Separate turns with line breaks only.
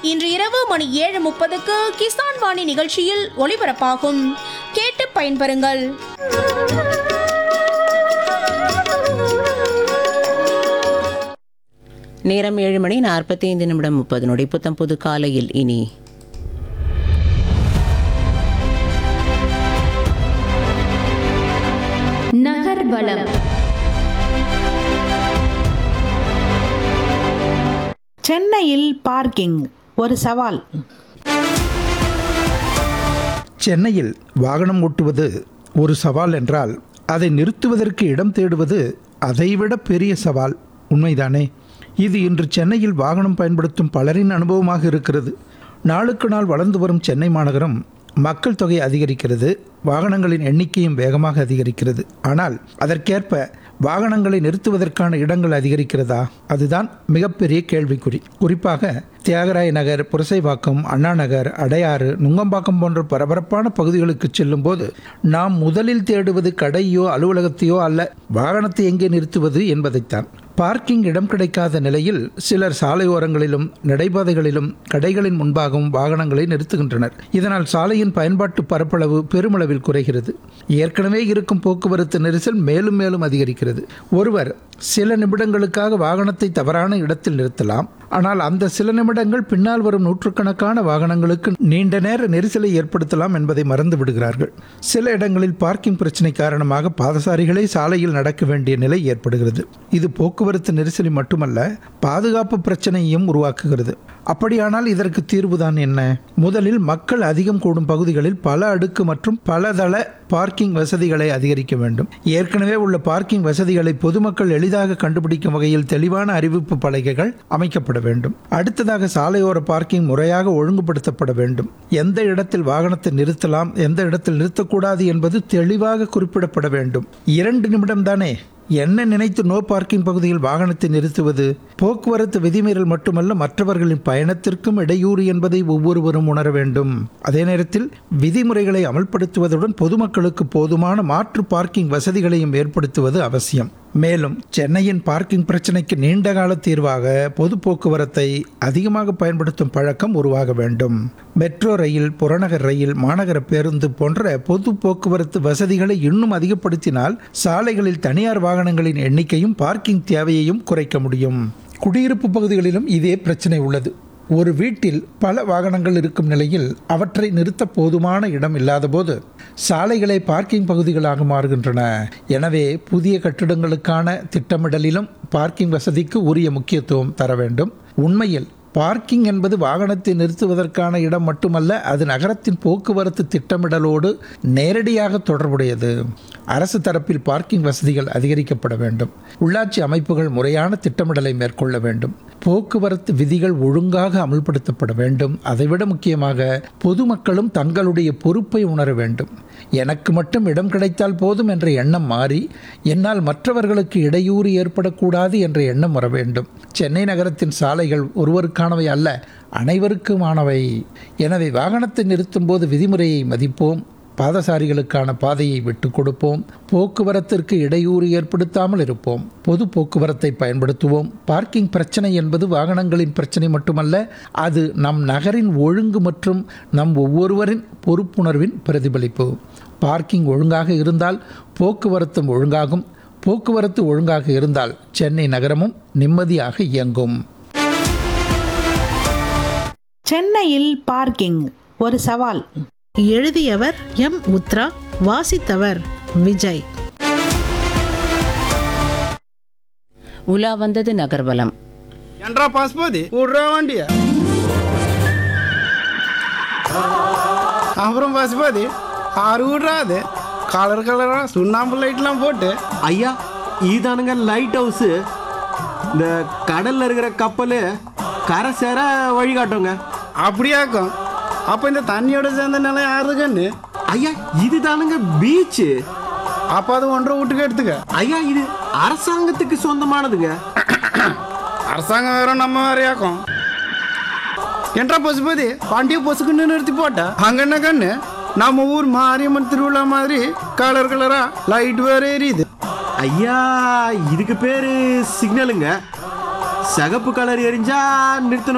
இன்று இரவு மணி ஏழு முப்பதுக்கு கிசான் வாணி நிகழ்ச்சியில் ஒளிபரப்பாகும் கேட்டு பயன்பெறுங்கள்
நேரம் ஏழு மணி நாற்பத்தி ஐந்து நிமிடம் முப்பது நொடி புத்தம் புது காலையில் இனி
நகர்வலம்
சென்னையில் பார்க்கிங் ஒரு சவால்
சென்னையில் வாகனம் ஓட்டுவது ஒரு சவால் என்றால் அதை நிறுத்துவதற்கு இடம் தேடுவது அதைவிட பெரிய சவால் உண்மைதானே இது இன்று சென்னையில் வாகனம் பயன்படுத்தும் பலரின் அனுபவமாக இருக்கிறது நாளுக்கு நாள் வளர்ந்து வரும் சென்னை மாநகரம் மக்கள் தொகை அதிகரிக்கிறது வாகனங்களின் எண்ணிக்கையும் வேகமாக அதிகரிக்கிறது ஆனால் அதற்கேற்ப வாகனங்களை நிறுத்துவதற்கான இடங்கள் அதிகரிக்கிறதா அதுதான் மிகப்பெரிய கேள்விக்குறி குறிப்பாக தியாகராய நகர் புரசைவாக்கம் அண்ணா நகர் அடையாறு நுங்கம்பாக்கம் போன்ற பரபரப்பான பகுதிகளுக்கு செல்லும்போது நாம் முதலில் தேடுவது கடையோ அலுவலகத்தையோ அல்ல வாகனத்தை எங்கே நிறுத்துவது என்பதைத்தான் பார்க்கிங் இடம் கிடைக்காத நிலையில் சிலர் சாலையோரங்களிலும் நடைபாதைகளிலும் கடைகளின் முன்பாகவும் வாகனங்களை நிறுத்துகின்றனர் இதனால் சாலையின் பயன்பாட்டு பரப்பளவு பெருமளவில் குறைகிறது ஏற்கனவே இருக்கும் போக்குவரத்து நெரிசல் மேலும் மேலும் அதிகரிக்கிறது ஒருவர் சில நிமிடங்களுக்காக வாகனத்தை தவறான இடத்தில் நிறுத்தலாம் ஆனால் அந்த சில நிமிடங்கள் பின்னால் வரும் நூற்றுக்கணக்கான வாகனங்களுக்கு நீண்ட நேர நெரிசலை ஏற்படுத்தலாம் என்பதை மறந்து விடுகிறார்கள் சில இடங்களில் பார்க்கிங் பிரச்சனை காரணமாக பாதசாரிகளே சாலையில் நடக்க வேண்டிய நிலை ஏற்படுகிறது இது போக்குவரத்து நெரிசலை மட்டுமல்ல பாதுகாப்பு பிரச்சனையையும் உருவாக்குகிறது அப்படியானால் இதற்கு தீர்வுதான் என்ன முதலில் மக்கள் அதிகம் கூடும் பகுதிகளில் பல அடுக்கு மற்றும் பலதள பார்க்கிங் வசதிகளை அதிகரிக்க வேண்டும் ஏற்கனவே உள்ள பார்க்கிங் வசதிகளை பொதுமக்கள் எளிதாக கண்டுபிடிக்கும் வகையில் தெளிவான அறிவிப்பு பலகைகள் அமைக்கப்பட வேண்டும் அடுத்ததாக சாலையோர பார்க்கிங் முறையாக ஒழுங்குபடுத்தப்பட வேண்டும் எந்த இடத்தில் வாகனத்தை நிறுத்தலாம் எந்த இடத்தில் நிறுத்தக்கூடாது என்பது தெளிவாக குறிப்பிடப்பட வேண்டும் இரண்டு நிமிடம் தானே என்ன நினைத்து நோ பார்க்கிங் பகுதியில் வாகனத்தை நிறுத்துவது போக்குவரத்து விதிமீறல் மட்டுமல்ல மற்றவர்களின் பயணத்திற்கும் இடையூறு என்பதை ஒவ்வொருவரும் உணர வேண்டும் அதே நேரத்தில் விதிமுறைகளை அமல்படுத்துவதுடன் பொதுமக்களுக்கு போதுமான மாற்று பார்க்கிங் வசதிகளையும் ஏற்படுத்துவது அவசியம் மேலும் சென்னையின் பார்க்கிங் பிரச்சனைக்கு நீண்டகால தீர்வாக பொது போக்குவரத்தை அதிகமாக பயன்படுத்தும் பழக்கம் உருவாக வேண்டும் மெட்ரோ ரயில் புறநகர் ரயில் மாநகர பேருந்து போன்ற பொது போக்குவரத்து வசதிகளை இன்னும் அதிகப்படுத்தினால் சாலைகளில் தனியார் வாகனங்களின் எண்ணிக்கையும் பார்க்கிங் தேவையையும் குறைக்க முடியும் குடியிருப்பு பகுதிகளிலும் இதே பிரச்சனை உள்ளது ஒரு வீட்டில் பல வாகனங்கள் இருக்கும் நிலையில் அவற்றை நிறுத்த போதுமான இடம் இல்லாதபோது சாலைகளை பார்க்கிங் பகுதிகளாக மாறுகின்றன எனவே புதிய கட்டிடங்களுக்கான திட்டமிடலிலும் பார்க்கிங் வசதிக்கு உரிய முக்கியத்துவம் தர வேண்டும் உண்மையில் பார்க்கிங் என்பது வாகனத்தை நிறுத்துவதற்கான இடம் மட்டுமல்ல அது நகரத்தின் போக்குவரத்து திட்டமிடலோடு நேரடியாக தொடர்புடையது அரசு தரப்பில் பார்க்கிங் வசதிகள் அதிகரிக்கப்பட வேண்டும் உள்ளாட்சி அமைப்புகள் முறையான திட்டமிடலை மேற்கொள்ள வேண்டும் போக்குவரத்து விதிகள் ஒழுங்காக அமல்படுத்தப்பட வேண்டும் அதைவிட முக்கியமாக பொதுமக்களும் தங்களுடைய பொறுப்பை உணர வேண்டும் எனக்கு மட்டும் இடம் கிடைத்தால் போதும் என்ற எண்ணம் மாறி என்னால் மற்றவர்களுக்கு இடையூறு ஏற்படக்கூடாது என்ற எண்ணம் வர வேண்டும் சென்னை நகரத்தின் சாலைகள் ஒருவருக்கானவை அல்ல அனைவருக்குமானவை எனவே வாகனத்தை நிறுத்தும் போது விதிமுறையை மதிப்போம் பாதசாரிகளுக்கான பாதையை விட்டு கொடுப்போம் போக்குவரத்திற்கு இடையூறு ஏற்படுத்தாமல் இருப்போம் பொது போக்குவரத்தை பயன்படுத்துவோம் பார்க்கிங் பிரச்சனை என்பது வாகனங்களின் பிரச்சனை மட்டுமல்ல அது நம் நகரின் ஒழுங்கு மற்றும் நம் ஒவ்வொருவரின் பொறுப்புணர்வின் பிரதிபலிப்பு பார்க்கிங் ஒழுங்காக இருந்தால் போக்குவரத்தும் ஒழுங்காகும் போக்குவரத்து ஒழுங்காக இருந்தால் சென்னை நகரமும் நிம்மதியாக இயங்கும்
சென்னையில் பார்க்கிங் ஒரு சவால்
எழுதியவர் எம் உத்ரா வாசித்தவர் விஜய்
உலா வந்தது நகர்வலம்
என்றா பாஸ்போதி விட்றா வண்டிய அப்புறம் பசுபதி ஆறு விட்றா அது கலர் கலரா சுண்ணாம்பு லைட்லாம் போட்டு
ஐயா இதானுங்க லைட் ஹவுஸு இந்த கடல்ல இருக்கிற கப்பல் கரை சேர வழிகாட்டுங்க
அப்படியாக்கும் அப்போ இந்த தண்ணியோட சேர்ந்த நிலம் யாருதுக்கன்னு
ஐயா இது தானுங்க பீச்சு
அப்போ அது ஒன்றரை வீட்டுக்கு எடுத்துக்க
ஐயா இது அரசாங்கத்துக்கு சொந்தமானதுங்க
அரசாங்கம் வேற நம்ம வேறையாக்கும் என்றா பசுபதி வண்டியை பொசுக்குன்னு நிறுத்தி போட்ட அங்க என்ன கண்ணு நம்ம ஊர் மாரியம்மன் திருவிழா மாதிரி கலர் கலரா லைட் வேற எரியுது
ஐயா இதுக்கு பேரு சிக்னலுங்க சிகப்பு கலர் எரிஞ்சா நிறுத்தணும்